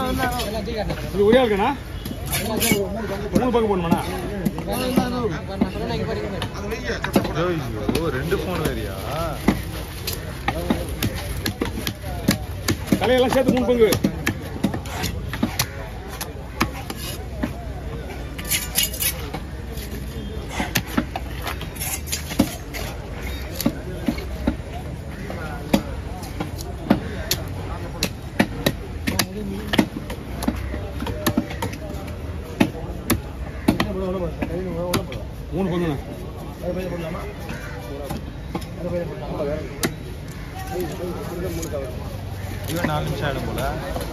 இது ஒரே ஆளுக்கண்ணா மூணு பக்கம் போடணுமாண்ணா ஐயோ ரெண்டு போன் வேறியா தலையெல்லாம் சேர்த்து மூணு பங்கு மூணு பங்குண்ணா இவன் நாலு நிமிஷம் ஆயிடும் போல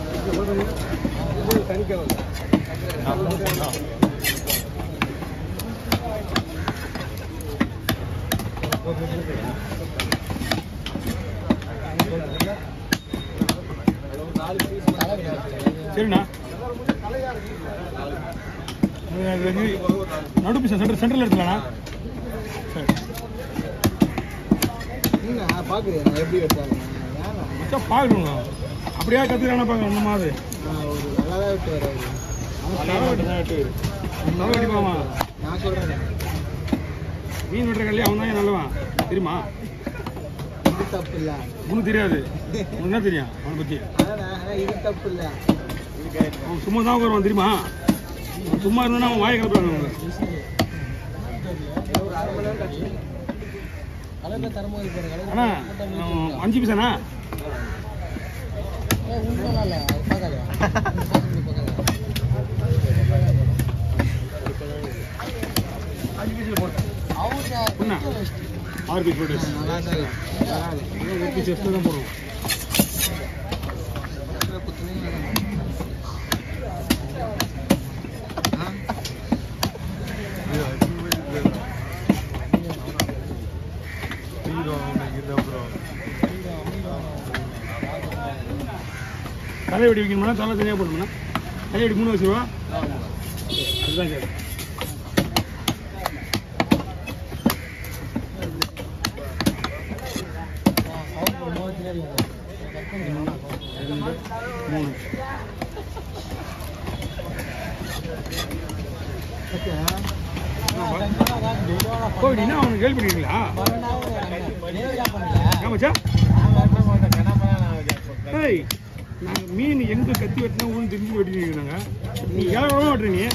நான் மூணு phone தான். சரிண்ணா நடுப்பு சென்டர் சென்டரில் எடுத்துலாண்ணா சரி பாக்குறேன் நான் எப்படி வெட்டாங்க வேணாம் மச்சா பார்க்கணும் அப்படியே கற்றுக்கிறானா பார்க்க அந்த மாதிரி நான் ஒரு நல்லாதான் விட்டு வராது நல்லா வெட்டிப்பாமா நான் சொல்றேன் மீன் வெட்டுற கல்லையே அவன் தான் நல்லவன் தெரியுமா இது தப்பு இல்ல உனக்கு தெரியாது உனக்கு என்ன தெரியும் அவனை பற்றி அதான் ஆனா இது தப்பு இல்ல அவன் சும்மா தான் வருவான் தெரியுமா அவன் சும்மா இருந்தானா அவன் வாயை கிளப்புறாங்க அவங்க ஒரு அரை மணி நேரம் கழிச்சு கலர்ல தரமோ இருப்பாரு அண்ணா அவன் அஞ்சு பைசாண்ணா உண்மைலாம் இல்ல அது பார்க்காத அஞ்சு பைசில் போட்டேன் என்ன ஆறு பீஸ் போட்டு நல்லா தான் இருக்கு பரவாயில்ல ஒரு பீஸ் எக்ஸ்ட்ரா தான் போடுவோம் ஹீரோ அவனுக்கு இல்லை bro. தலை வெடி வைக்கணும்னா தலை தனியாக போடணும்னா தலை வெடி மூணு வச்சுருவா அதுதான் கேடு ரெண்டு மூணு கோவிடினா அவனுக்கு கேள்வி பண்ணிருக்கீங்களா ஆமாச்சா ஏய் நாங்கள் மீன் எங்கே கத்தி வெட்டினா ஊன்னு தெரிஞ்சு வெட்டிட்டு நாங்க நீ எவ்வளோ வெட்டுற நீ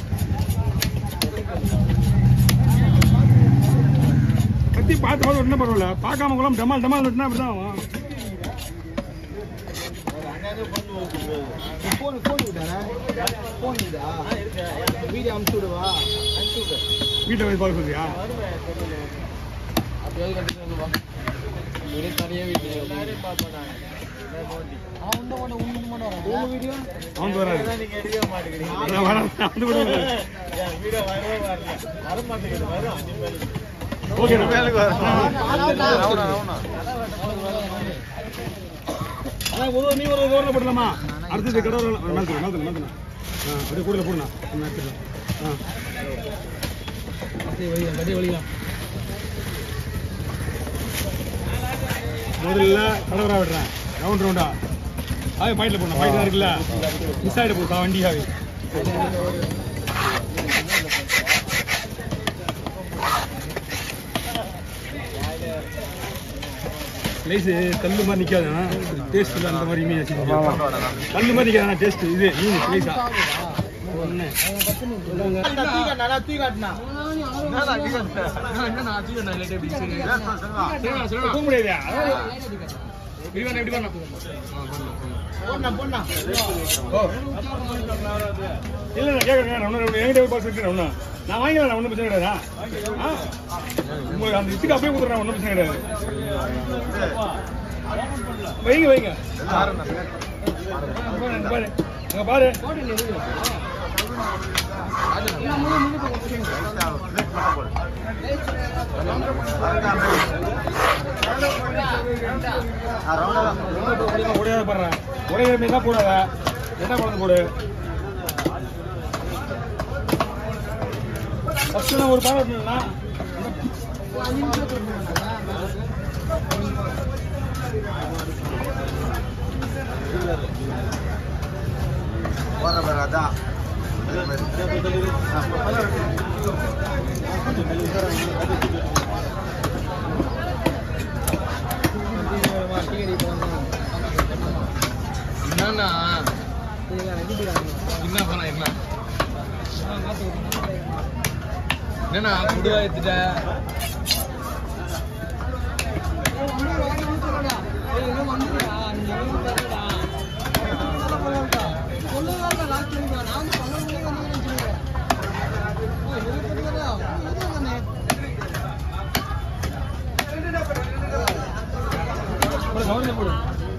கத்தி பார்த்து வெட்டினா பரவாயில்ல பார்க்காம கூட டமால் டமால் வெட்டினா அப்படி தான் ஆகும் போன் போன் விட்டானே போன் இதா வீடியோ அமுச்சு விடுவா அமுச்சு விடு வீட்டை போய் பார்க்க சொல்றியா அப்படியே கட்டிட்டு வந்து வா ஒரே தனியா வீடியோ அவன் இந்த மட்டும் உண்டு மட்டும் வரான் உங்க வீடியோ அவன் வராது நீங்க எடுக்க மாட்டேங்கிறீங்க நான் வரேன் நான் வந்து கூட வரேன். வீடியோ வரவே வரல வர மாட்டேங்குது வரும் ஓகே மேலுக்கு வரும். ஆனா ஒரு நீ ஒரு ஓரில் போடலாமா அடுத்தது கடவுள் மேலே மேலே மேலே ஆ அப்படியே கூட போடுண்ணா நான் எடுத்துக்கிறேன். ஆ அப்படியே வழியா அப்படியே வழியா முதல்ல கடவுரா விடுறேன் ரவுண்ட் ரவுண்டா ஆவே பாயிண்ட்ல போடணும் பாயிண்ட் இருக்குல்ல மிஸ் ஆகிட போகுது வண்டியாவே லைஸ் கல்லு மாதிரி நிற்காதுண்ணா டேஸ்ட் இல்லை அந்த மாதிரி மீன் வச்சுக்கோங்க கல்லு மாதிரி நிற்காதுண்ணா டேஸ்ட் இது மீன் லைஸா ஒன்று தூங்க முடியாது இப்படி வேணா இப்படி வேணா இல்ல நான் கேட்கறேன் ஒன்றும் என்கிட்ட ஒரு பாஸ் இருக்கு ஒன்றும் நான் வாங்கிக்கலாம் ஒன்றும் பிரச்சனை கிடையாதா ஆ? உங்களுக்கு அந்த இத்துக்கு அப்படியே கொடுத்துறேன் ஒன்றும் பிரச்சனை கிடையாது வைங்க வைங்க அங்க பாரு, அங்க பாரு அங்க பாரு உடையாத போடுறேன் உடையாத மீன் தான் போடாத என்ன குழந்தை போடு ஃபர்ஸ்ட் நான் ஒரு பாடம் பண்ணா அதான் என்னண்ணா என்ன பண்ண என்ன என்னண்ணா குடுவா எடுத்துட்ட அப்புறம் கவர்ல போடு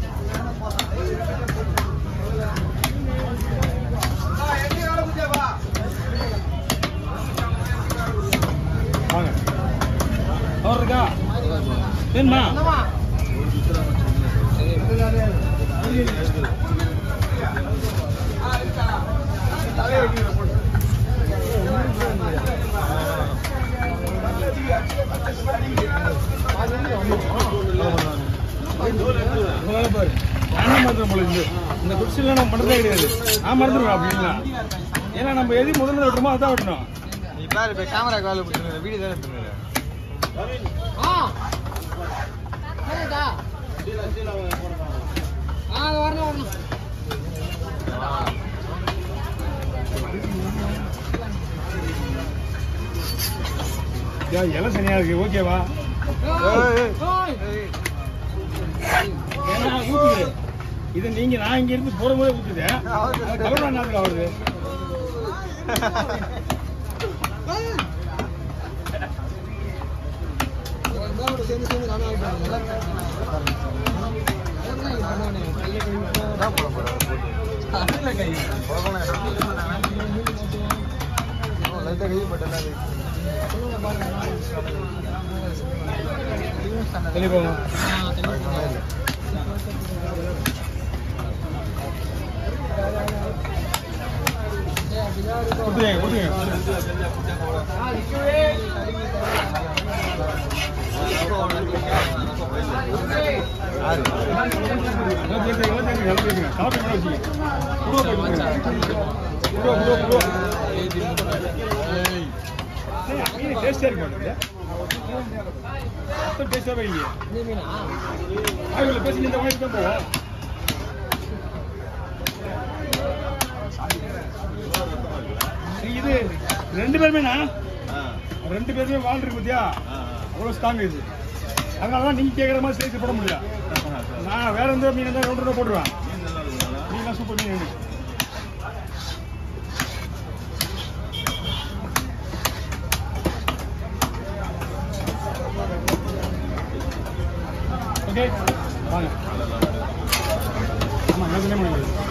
வாங்க கவர் இருக்கா வேணுமா இதனால பாரு நான் மறந்துடும் போல இருந்து இந்த குடிசையில் நம்ம பண்ணுறதே கிடையாது நான் மறந்துடுவேன் அப்படின்னா ஏன்னா நம்ம எது முதல்ல விட்டுமோ அதான் விட்டணும் நீ பாரு இப்ப கேமரா கால் பிடிச்சிருக்க வீடியோ தானே எடுத்துருக்க யா, இலை சனியா இருக்கு ஓகேவா ஏன்னா ஊத்துது இது நீங்க நான் இங்க இருந்து போடும்போது ஊத்துது கவர் நாட்டுக்கு ஆகுது என்ன போட போற லைட்டா கை பட்டா தள்ளி போங்க கொடுத்துங்க கொடுத்துங்க இருபத்தி எட்டு, இருபத்தி எட்டு, இருபத்தி எட்டு. சாப்பிட்டு கூட வச்சுக்க. குடுவா போய் கொடுத்துருங்க. குடுவா, குடுவா, குடுவா. ஏய், மீன் டேஸ்டா இருக்கு மாட்டேங்குது. மொத்தம் டேஸ்டாவே இல்லையே. ஆய்வுல பேசி இந்த மாதிரி தான் போவோம் இது ரெண்டு பேருமேண்ணா ரெண்டு பேருமே வால் இருக்கு பத்தியா அவ்வளோ ஸ்ட்ராங் இது அதனால தான் நீங்கள் கேட்குற மாதிரி சைஸ் போட முடியல நான் வேற எந்த மீன் இருந்தால் ரெண்டு ரூபா போட்டுருவேன் மீன்லாம் சூப்பர் மீன் இருக்கு ஓகே வாங்க ஆமாம் என்ன பண்ண முடியாது